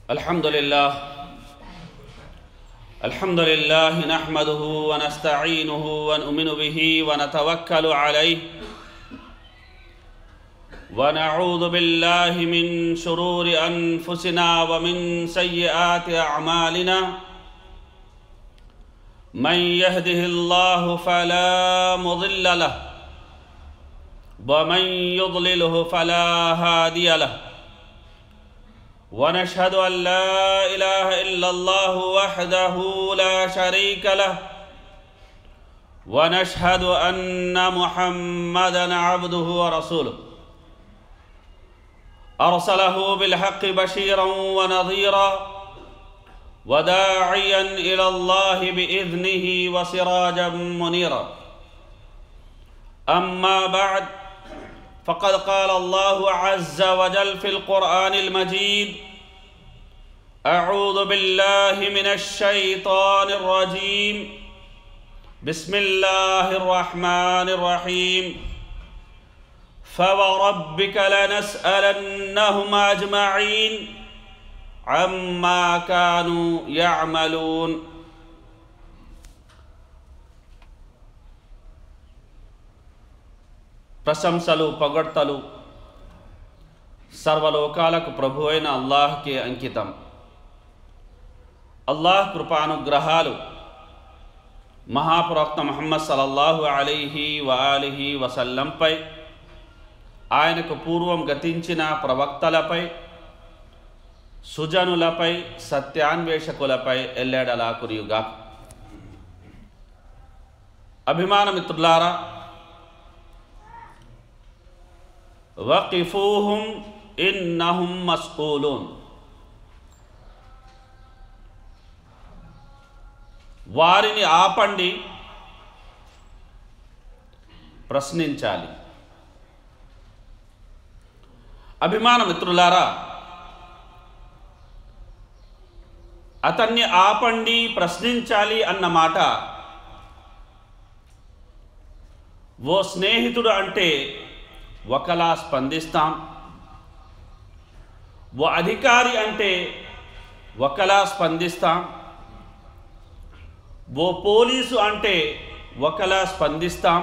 الحمد لله الحمد لله نحمده ونستعينه ونؤمن به ونتوكل عليه ونعوذ بالله من شرور انفسنا ومن سيئات اعمالنا من يهده الله فلا مضل له ومن يضلله فلا هادي له ونشهد ان لا اله الا الله وحده لا شريك له ونشهد ان محمدا عبده ورسوله ارسله بالحق بشيرا ونظيرا وداعيا الى الله باذنه وسراجا منيرا اما بعد فقد قال الله عز وجل في القران المجيد اعوذ بالله من الشيطان الرجيم بسم الله الرحمن الرحيم فوربك لنسالنهم اجمعين عما كانوا يعملون ప్రశంసలు పొగడ్తలు సర్వలోకాలకు ప్రభు అయిన అల్లాహ్కి అంకితం అల్లాహ్ కృపానుగ్రహాలు మహాప్రవక్త మహమ్మద్ సలల్లాహు అలీహి వఆలిహి వసల్లంపై ఆయనకు పూర్వం గతించిన ప్రవక్తలపై సుజనులపై సత్యాన్వేషకులపై ఎల్లెడలా కురియుగా అభిమానమిత్రులారా వకిఫూహుం ఇన్నహుం మస్కూలూన్ వారిని ఆపండి ప్రశ్నించాలి అభిమాన మిత్రులారా అతన్ని ఆపండి ప్రశ్నించాలి అన్న మాట ఓ స్నేహితుడు అంటే ఒకలా స్పందిస్తాం ఓ అధికారి అంటే ఒకలా స్పందిస్తాం ఓ పోలీసు అంటే ఒకలా స్పందిస్తాం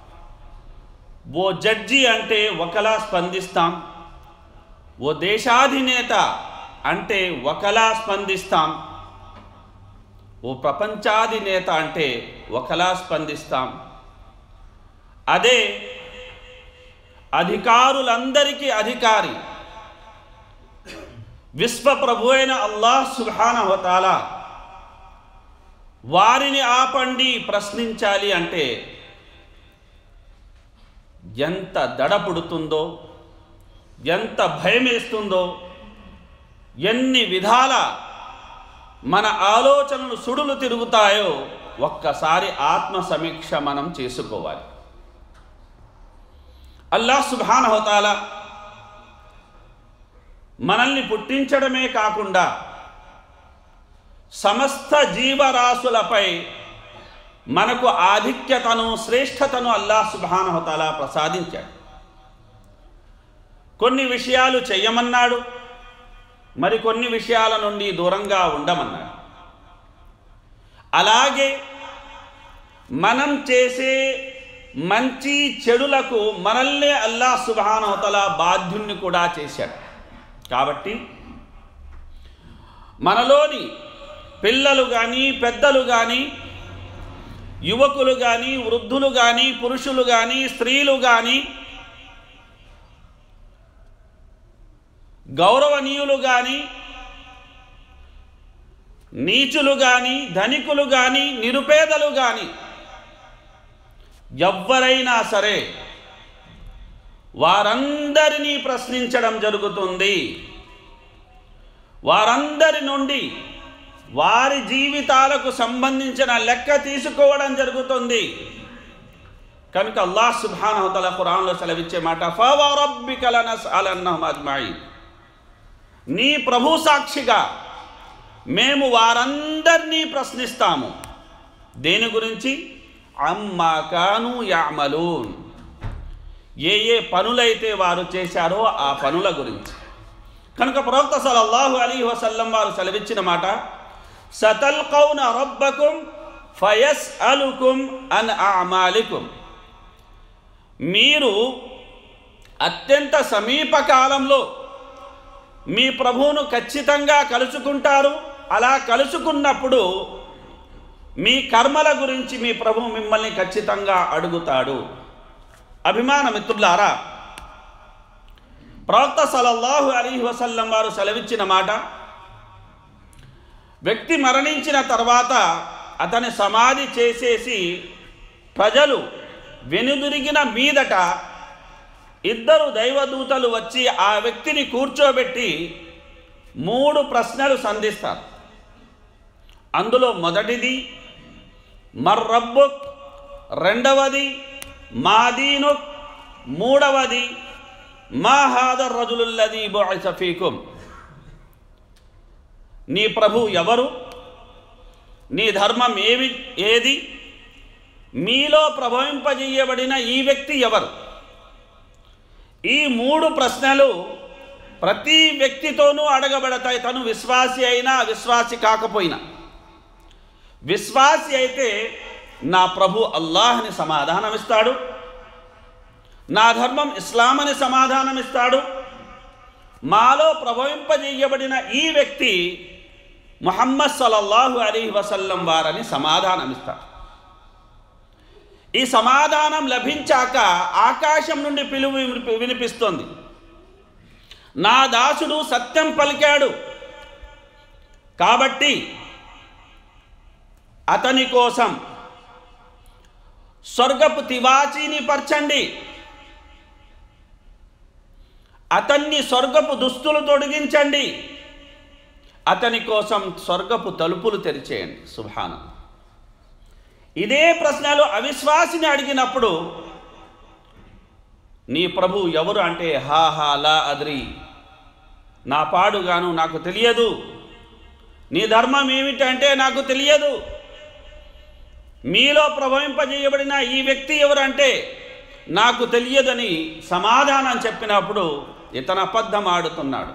ఓ జడ్జి అంటే ఒకలా స్పందిస్తాం ఓ దేశాధినేత అంటే ఒకలా స్పందిస్తాం ఓ ప్రపంచాధినేత అంటే ఒకలా స్పందిస్తాం అదే అధికారులందరికీ అధికారి విశ్వ ప్రభు అయిన అల్లాహ్ సుహానహతాల వారిని ఆపండి ప్రశ్నించాలి అంటే ఎంత దడ పుడుతుందో ఎంత భయమేస్తుందో ఎన్ని విధాల మన ఆలోచనలు సుడులు తిరుగుతాయో ఒక్కసారి ఆత్మ సమీక్ష మనం చేసుకోవాలి అల్లాహ్ సుభానహతాల మనల్ని పుట్టించడమే కాకుండా సమస్త జీవరాశులపై మనకు ఆధిక్యతను శ్రేష్టతను అల్లాహ్ సుభానహతాల ప్రసాదించాడు కొన్ని విషయాలు చెయ్యమన్నాడు మరికొన్ని విషయాల నుండి దూరంగా ఉండమన్నాడు అలాగే మనం చేసే మంచి చెడులకు మనల్నే అల్లా సుబానవతల బాధ్యుణ్ణి కూడా చేశాడు కాబట్టి మనలోని పిల్లలు కానీ పెద్దలు కానీ యువకులు కానీ వృద్ధులు కానీ పురుషులు కానీ స్త్రీలు కానీ గౌరవనీయులు కానీ నీచులు కానీ ధనికులు కానీ నిరుపేదలు కానీ ఎవ్వరైనా సరే వారందరినీ ప్రశ్నించడం జరుగుతుంది వారందరి నుండి వారి జీవితాలకు సంబంధించిన లెక్క తీసుకోవడం జరుగుతుంది కనుక అల్లాహ్ సుబ్హానహుతల ఖురాన్లో సెలవిచ్చే మాట ఫవరబ్బికలనస్అలన్నహుమజ్మాయి నీ ప్రభు సాక్షిగా మేము వారందరినీ ప్రశ్నిస్తాము దేని గురించి అమ్మా కాను యామలూన్ ఏ ఏ పనులైతే వారు చేశారో ఆ పనుల గురించి కనుక ప్రవక్త సలల్లాహు అలీ వసల్లం వారు సెలవిచ్చిన మాట సతల్కౌన రబ్బకుం ఫయస్ అలుకుం అన్ అమాలికుం మీరు అత్యంత సమీప కాలంలో మీ ప్రభువును ఖచ్చితంగా కలుసుకుంటారు అలా కలుసుకున్నప్పుడు మీ కర్మల గురించి మీ ప్రభు మిమ్మల్ని ఖచ్చితంగా అడుగుతాడు అభిమాన మిత్రులారా ప్రవక్త సలల్లాహు అలీ వసల్లం వారు సెలవిచ్చిన మాట వ్యక్తి మరణించిన తర్వాత అతని సమాధి చేసేసి ప్రజలు వెనుదిరిగిన మీదట ఇద్దరు దైవదూతలు వచ్చి ఆ వ్యక్తిని కూర్చోబెట్టి మూడు ప్రశ్నలు సంధిస్తారు అందులో మొదటిది మర్రబ్బుక్ రెండవది మాదీనుక్ మూడవది మా హాదర్ రజులుల్లది బొసఫీకుం నీ ప్రభు ఎవరు నీ ధర్మం ఏవి ఏది మీలో ప్రభవింపజేయబడిన ఈ వ్యక్తి ఎవరు ఈ మూడు ప్రశ్నలు ప్రతి వ్యక్తితోనూ అడగబడతాయి తను విశ్వాసి అయినా అవిశ్వాసి కాకపోయినా విశ్వాసి అయితే నా ప్రభు అల్లాహ్ని సమాధానమిస్తాడు నా ధర్మం ఇస్లాం అని సమాధానమిస్తాడు మాలో ప్రభవింపజేయబడిన ఈ వ్యక్తి ముహమ్మద్ సల్లల్లాహు అలీ వసల్లం వారని సమాధానమిస్తాడు ఈ సమాధానం లభించాక ఆకాశం నుండి పిలుపు వినిపి- వినిపిస్తోంది నా దాసుడు సత్యం పలికాడు కాబట్టి అతని కోసం స్వర్గపు తివాచీని పరచండి అతన్ని స్వర్గపు దుస్తులు తొడిగించండి అతని కోసం స్వర్గపు తలుపులు తెరిచేయండి సుభాన ఇదే ప్రశ్నలు అవిశ్వాసిని అడిగినప్పుడు నీ ప్రభు ఎవరు అంటే హా హా లా అద్రి నా పాడుగాను నాకు తెలియదు నీ ధర్మం ఏమిటంటే నాకు తెలియదు మీలో ప్రభవింపజేయబడిన ఈ వ్యక్తి ఎవరంటే నాకు తెలియదని సమాధానం చెప్పినప్పుడు ఇతను అబద్ధం ఆడుతున్నాడు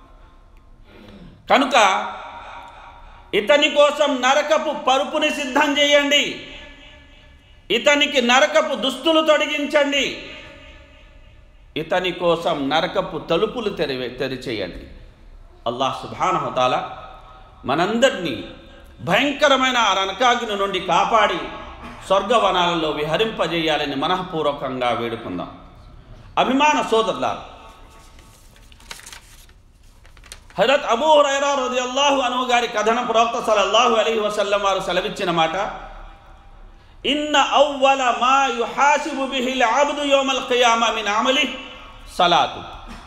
కనుక ఇతని కోసం నరకపు పరుపుని సిద్ధం చేయండి ఇతనికి నరకపు దుస్తులు తొడిగించండి ఇతని కోసం నరకపు తలుపులు తెరివే తెరిచేయండి అల్లాహ్ సుభానహతాల మనందరినీ భయంకరమైన ఆ నరకాగ్ని నుండి కాపాడి స్వర్గవనాలలో విహరింపజేయాలని మనఃపూర్వకంగా వేడుకుందాం అభిమాన సోదరులారు హజరత్ అబూ హురైరా రదియల్లాహు అను గారి కథనం ప్రవక్త సల్లల్లాహు అలైహి వసల్లం వారు సెలవిచ్చిన మాట ఇన్న అవ్వల మా యుహాసిబు బిహిల్ అబ్దు యోమల్ ఖియామ మిన్ అమలి సలాతు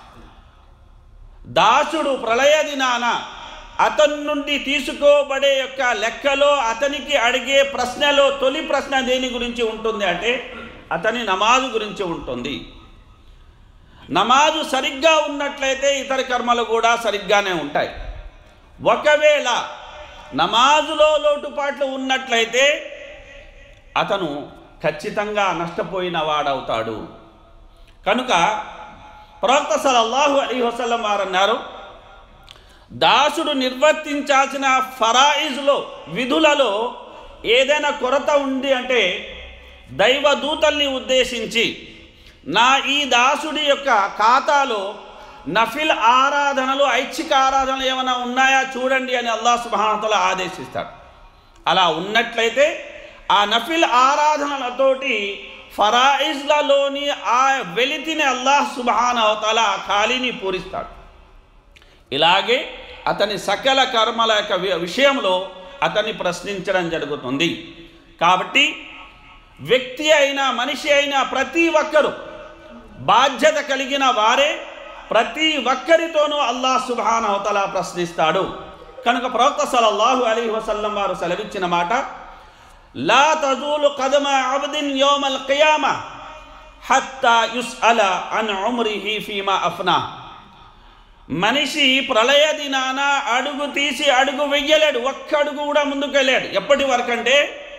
దాసుడు ప్రళయ దినాన అతని నుండి తీసుకోబడే యొక్క లెక్కలో అతనికి అడిగే ప్రశ్నలో తొలి ప్రశ్న దేని గురించి ఉంటుంది అంటే అతని నమాజు గురించి ఉంటుంది నమాజు సరిగ్గా ఉన్నట్లయితే ఇతర కర్మలు కూడా సరిగ్గానే ఉంటాయి ఒకవేళ నమాజులో లోటుపాట్లు ఉన్నట్లయితే అతను ఖచ్చితంగా నష్టపోయిన వాడవుతాడు కనుక ప్రవక్త సలల్లాహు అలీ వసల్లం వారు అన్నారు దాసుడు నిర్వర్తించాల్సిన ఫరాయిజ్లో విధులలో ఏదైనా కొరత ఉంది అంటే దైవదూతల్ని ఉద్దేశించి నా ఈ దాసుడి యొక్క ఖాతాలో నఫిల్ ఆరాధనలు ఐచ్ఛిక ఆరాధనలు ఏమైనా ఉన్నాయా చూడండి అని అల్లాహ్ సుబానతల ఆదేశిస్తాడు అలా ఉన్నట్లయితే ఆ నఫిల్ ఆరాధనలతోటి ఫరాయిజ్లలోని ఆ వెలితిని అల్లాహ్ సుబానవతల ఆ ఖాళీని పూరిస్తాడు ఇలాగే అతని సకల కర్మల యొక్క వి- విషయంలో అతన్ని ప్రశ్నించడం జరుగుతుంది కాబట్టి వ్యక్తి అయినా మనిషి అయినా ప్రతి ఒక్కరు బాధ్యత కలిగిన వారే ప్రతి ఒక్కరితోనూ అల్లాహ్ సుబానవతల ప్రశ్నిస్తాడు కనుక ప్రవక్త సలల్లాహు అలీ వసల్లం వారు సెలవిచ్చిన మాట లా తజూలు కదమ అబ్దిన్ యోమల్ ఖియామ హత్తా యుస్ అల అన్ ఉమ్రిహి ఫీమా అఫ్నా మనిషి ప్రళయ దినాన అడుగు తీసి అడుగు వెయ్యలేడు ఒక్క అడుగు కూడా ముందుకెళ్ళాడు ఎప్పటి వరకు అంటే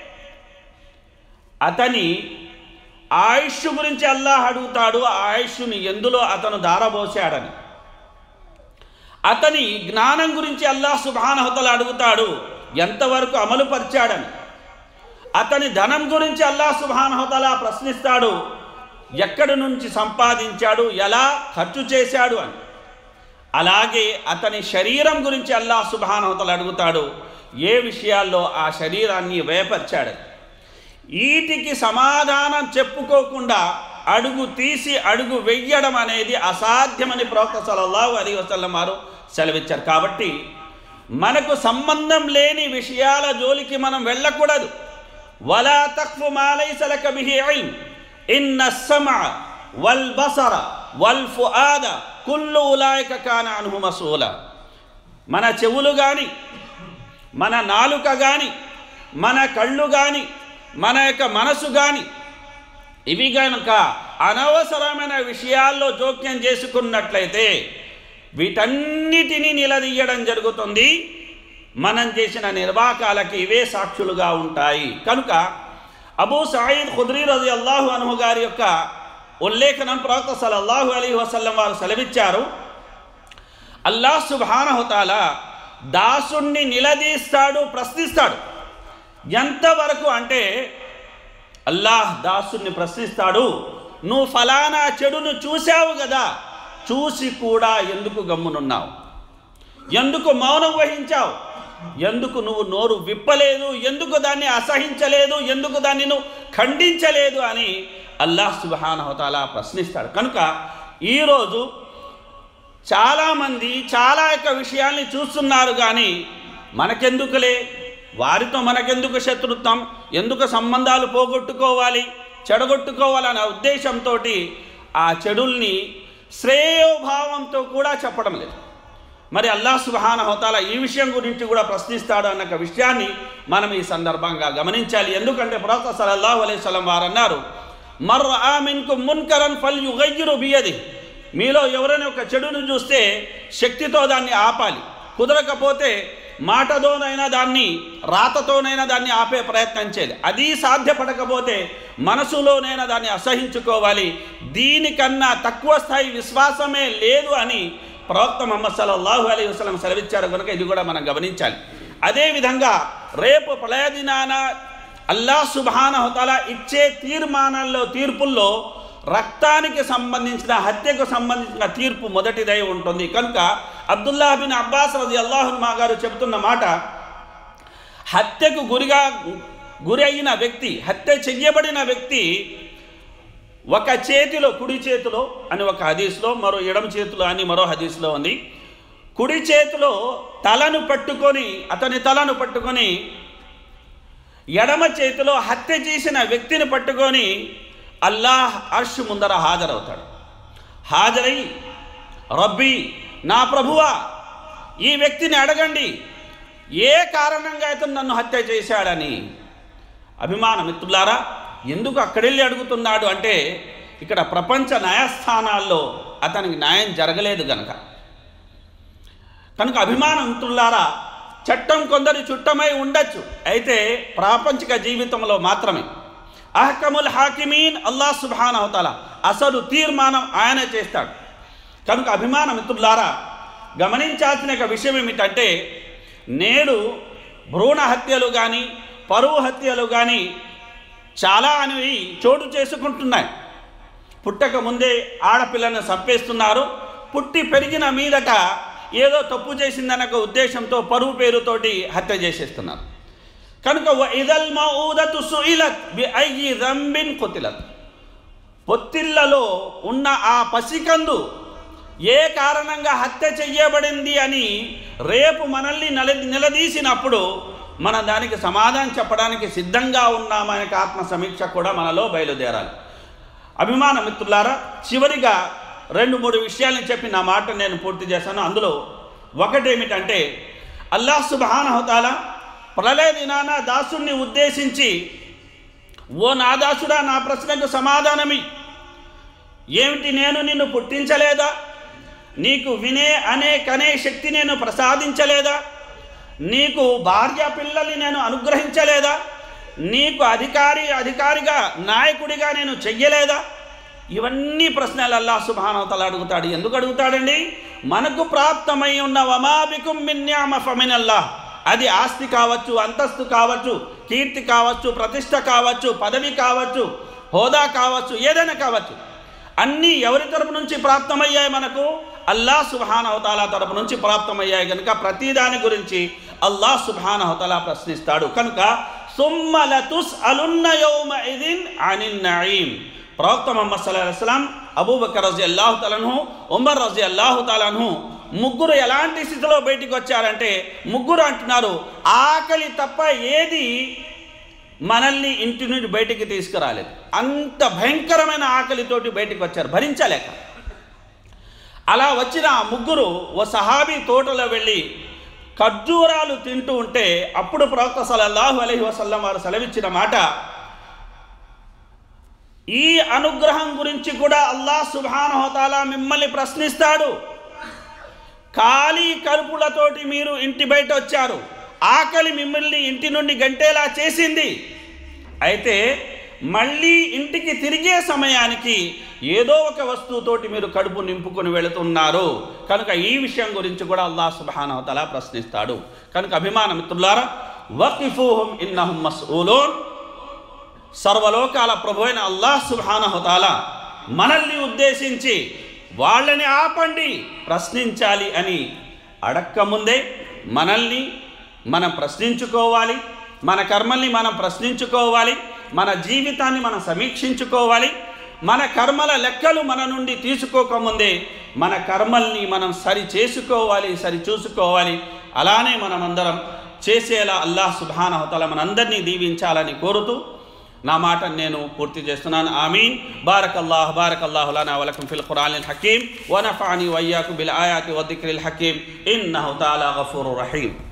అతని ఆయుష్ గురించి అల్లాహ్ అడుగుతాడు ఆ ఆయుష్ని ఎందులో అతను దారబోసాడని అతని జ్ఞానం గురించి అల్లాహ్ సుబానహతల అడుగుతాడు ఎంతవరకు అమలు పరిచాడని అతని ధనం గురించి అల్లాహ్ సుబానహతల ప్రశ్నిస్తాడు ఎక్కడి నుంచి సంపాదించాడు ఎలా ఖర్చు చేశాడు అని అలాగే అతని శరీరం గురించి అల్లాహ్ సుబానహతలు అడుగుతాడు ఏ విషయాల్లో ఆ శరీరాన్ని వేపర్చాడు వీటికి సమాధానం చెప్పుకోకుండా అడుగు తీసి అడుగు వెయ్యడం అనేది అసాధ్యమని ప్రవక్త సలల్లాహు అలీ వసల్లం వారు సెలవిచ్చారు కాబట్టి మనకు సంబంధం లేని విషయాల జోలికి మనం వెళ్ళకూడదు వలా తక్ఫు మాలైసలక బిహి ఇల్మ్ ఇన్న సమఅ వల్ బసర వల్ ఫుఆద కుల్లు ఉలాయిక కాన అన్హు మసూల మన చెవులు కానీ మన నాలుక కానీ మన కళ్ళు కానీ మన యొక్క మనసు కానీ ఇవి కనుక అనవసరమైన విషయాల్లో జోక్యం చేసుకున్నట్లయితే వీటన్నిటినీ నిలదీయడం జరుగుతుంది మనం చేసిన నిర్వాకాలకి ఇవే సాక్షులుగా ఉంటాయి కనుక అబూ సాయిద్ ఖుద్రీ రజి అల్లాహు అనుహు గారి యొక్క ఉల్లేఖనం ప్రవక్త సలల్లాహు అలీ వసల్లం వారు సెలవిచ్చారు అల్లాహ్ సుబానహుతాల దాసుణ్ణి నిలదీస్తాడు ప్రశ్నిస్తాడు ఎంతవరకు అంటే అల్లాహ్ దాసుని ప్రశ్నిస్తాడు నువ్వు ఫలానా చెడును చూశావు కదా చూసి కూడా ఎందుకు గమ్మునున్నావు ఎందుకు మౌనం వహించావు ఎందుకు నువ్వు నోరు విప్పలేదు ఎందుకు దాన్ని అసహించలేదు ఎందుకు దాన్ని నువ్వు ఖండించలేదు అని అల్లాహ్ సుబానహతాల ప్రశ్నిస్తాడు కనుక ఈరోజు చాలామంది చాలా యొక్క విషయాల్ని చూస్తున్నారు కానీ మనకెందుకులే వారితో మనకెందుకు శత్రుత్వం ఎందుకు సంబంధాలు పోగొట్టుకోవాలి చెడగొట్టుకోవాలనే ఉద్దేశంతో ఆ చెడుల్ని శ్రేయోభావంతో కూడా చెప్పడం లేదు మరి అల్లాహ్ సుబాన హోతాల ఈ విషయం గురించి కూడా ప్రశ్నిస్తాడు అన్న ఒక విషయాన్ని మనం ఈ సందర్భంగా గమనించాలి ఎందుకంటే ప్రవక్త సలల్లాహు అలైహి వసల్లం వారు అన్నారు మర్ ఆమిన్కు మున్కరన్ ఫల్ యుగయ్యురు బియది మీలో ఎవరైనా ఒక చెడును చూస్తే శక్తితో దాన్ని ఆపాలి కుదరకపోతే మాటతోనైనా దాన్ని రాతతోనైనా దాన్ని ఆపే ప్రయత్నం చేయాలి అది సాధ్యపడకపోతే మనసులోనైనా దాన్ని అసహించుకోవాలి దీనికన్నా తక్కువ స్థాయి విశ్వాసమే లేదు అని ప్రవక్త మొహమ్మద్ సల్లల్లాహు అలీ వసలం సెలవిచ్చారు కనుక ఇది కూడా మనం గమనించాలి అదేవిధంగా రేపు ప్రళయ దినాన అల్లా సుబానహతల ఇచ్చే తీర్మానాల్లో తీర్పుల్లో రక్తానికి సంబంధించిన హత్యకు సంబంధించిన తీర్పు మొదటిదై ఉంటుంది కనుక అబ్దుల్లా బిన్ అబ్బాస్ రది అల్లాహుమా గారు చెబుతున్న మాట హత్యకు గురిగా గురి అయిన వ్యక్తి హత్య చెయ్యబడిన వ్యక్తి ఒక చేతిలో కుడి చేతిలో అని ఒక హదీస్లో మరో ఎడమ చేతిలో అని మరో హదీస్లో ఉంది కుడి చేతిలో తలను పట్టుకొని అతని తలను పట్టుకొని ఎడమ చేతిలో హత్య చేసిన వ్యక్తిని పట్టుకొని అల్లాహ్ అర్ష్ ముందర హాజరవుతాడు హాజరై రబ్బీ నా ప్రభువా ఈ వ్యక్తిని అడగండి ఏ కారణంగా ఇతను నన్ను హత్య చేశాడని అభిమాన మిత్రులారా ఎందుకు అక్కడెళ్ళి అడుగుతున్నాడు అంటే ఇక్కడ ప్రపంచ న్యాయస్థానాల్లో అతనికి న్యాయం జరగలేదు గనక కనుక అభిమాన మిత్రులారా చట్టం కొందరి చుట్టమై ఉండొచ్చు అయితే ప్రాపంచిక జీవితంలో మాత్రమే అహకముల్ హాకిమీన్ అల్లాహ్ సుబాన్ అవతాల అసలు తీర్మానం ఆయన చేస్తాడు కనుక అభిమాన మిత్రులారా గమనించాల్సిన ఒక విషయం ఏమిటంటే నేడు భ్రూణ హత్యలు కానీ పరువు హత్యలు కానీ చాలా అనేవి చోటు చేసుకుంటున్నాయి పుట్టక ముందే ఆడపిల్లను చంపేస్తున్నారు పుట్టి పెరిగిన మీదట ఏదో తప్పు చేసిందన్న ఒక ఉద్దేశంతో పరువు పేరుతోటి హత్య చేసేస్తున్నారు కనుక ఇదల్ మౌదతు సుయిలత్ బి అయ్యి రంబిన్ కొతిలత్ పొత్తిళ్లలో ఉన్న ఆ పసికందు ఏ కారణంగా హత్య చెయ్యబడింది అని రేపు మనల్ని నిల నిలదీసినప్పుడు మనం దానికి సమాధానం చెప్పడానికి సిద్ధంగా ఉన్నామనే ఆత్మ సమీక్ష కూడా మనలో బయలుదేరాలి అభిమాన మిత్రులారా చివరిగా రెండు మూడు విషయాలను చెప్పి నా మాట నేను పూర్తి చేశాను అందులో ఒకటేమిటంటే అల్లాహ్ సుబానహతాల ప్రళయ దినాన దాసుణ్ణి ఉద్దేశించి ఓ నా దాసుడా నా ప్రశ్నకు సమాధానమి ఏమిటి నేను నిన్ను పుట్టించలేదా నీకు వినే అనే కనే శక్తి నేను ప్రసాదించలేదా నీకు భార్య పిల్లల్ని నేను అనుగ్రహించలేదా నీకు అధికారి అధికారిగా నాయకుడిగా నేను చెయ్యలేదా ఇవన్నీ ప్రశ్నలు అల్లా సుభానవతల అడుగుతాడు ఎందుకు అడుగుతాడండి మనకు ప్రాప్తమై ఉన్న వమాబికుం మిన్యామ ఫమినల్లాహ్ అది ఆస్తి కావచ్చు అంతస్తు కావచ్చు కీర్తి కావచ్చు ప్రతిష్ట కావచ్చు పదవి కావచ్చు హోదా కావచ్చు ఏదైనా కావచ్చు అన్నీ ఎవరి తరపు నుంచి ప్రాప్తమయ్యాయి మనకు అల్లాహ్ సుబ్హానహుతాలా తరపు నుంచి ప్రాప్తమయ్యాయి కనుక ప్రతి దాని గురించి అల్లాహ్ సుబ్హానహుతాలా ప్రశ్నిస్తాడు కనుక సుమ్మలతుస్ అలున్న యౌమ ఇదిన్ అనిన్ నయీం ప్రవక్త మొహమ్మద్ సల్లాహు అస్లాం అబూబకర్ రజీ అల్లాహు తలన్హు ఉమర్ రజీ అల్లాహు తలన్హు ముగ్గురు ఎలాంటి స్థితిలో బయటికి వచ్చారంటే ముగ్గురు అంటున్నారు ఆకలి తప్ప ఏది మనల్ని ఇంటి నుండి బయటికి తీసుకురాలేదు అంత భయంకరమైన ఆకలితోటి బయటికి వచ్చారు భరించలేక అలా వచ్చిన ఆ ముగ్గురు ఓ సహాబీ తోటలో వెళ్ళి ఖర్జూరాలు తింటూ ఉంటే అప్పుడు ప్రవక్త సలల్లాహు అలైహి వసల్లం వారు సెలవిచ్చిన మాట ఈ అనుగ్రహం గురించి కూడా అల్లాహ్ సుబ్హానహుతాలా మిమ్మల్ని ప్రశ్నిస్తాడు ఖాళీ కరుపులతోటి మీరు ఇంటి బయట వచ్చారు ఆకలి మిమ్మల్ని ఇంటి నుండి గంటేలా చేసింది అయితే మళ్ళీ ఇంటికి తిరిగే సమయానికి ఏదో ఒక వస్తువుతోటి మీరు కడుపు నింపుకొని వెళుతున్నారు కనుక ఈ విషయం గురించి కూడా అల్లాహ్ సుబ్హానహుతాలా ప్రశ్నిస్తాడు కనుక అభిమాన మిత్రులారా వకిఫూహుం ఇన్నహుం మస్ఊలూన్ సర్వలోకాల ప్రభు అయిన అల్లాహ్ సుబ్హానహుతాల మనల్ని ఉద్దేశించి వాళ్ళని ఆపండి ప్రశ్నించాలి అని అడక్కముందే మనల్ని మనం ప్రశ్నించుకోవాలి మన కర్మల్ని మనం ప్రశ్నించుకోవాలి మన జీవితాన్ని మనం సమీక్షించుకోవాలి మన కర్మల లెక్కలు మన నుండి తీసుకోకముందే మన కర్మల్ని మనం సరి చేసుకోవాలి సరి చూసుకోవాలి అలానే మనమందరం చేసేలా అల్లాహ్ సుబ్హానహుతాల మనందరినీ దీవించాలని కోరుతూ నా మాట నేను పూర్తి చేస్తున్నాను ఆమీన్ బారక్ అల్లాహ్ బారక్ అల్లాహు లనా వలకం ఫిల్ ఖురాన్ హకీం వనఫాని వయ్యాకు బిల్ ఆయాతి వదిక్రిల్ హకీం ఇన్నహు తాలా గఫూరు రహీం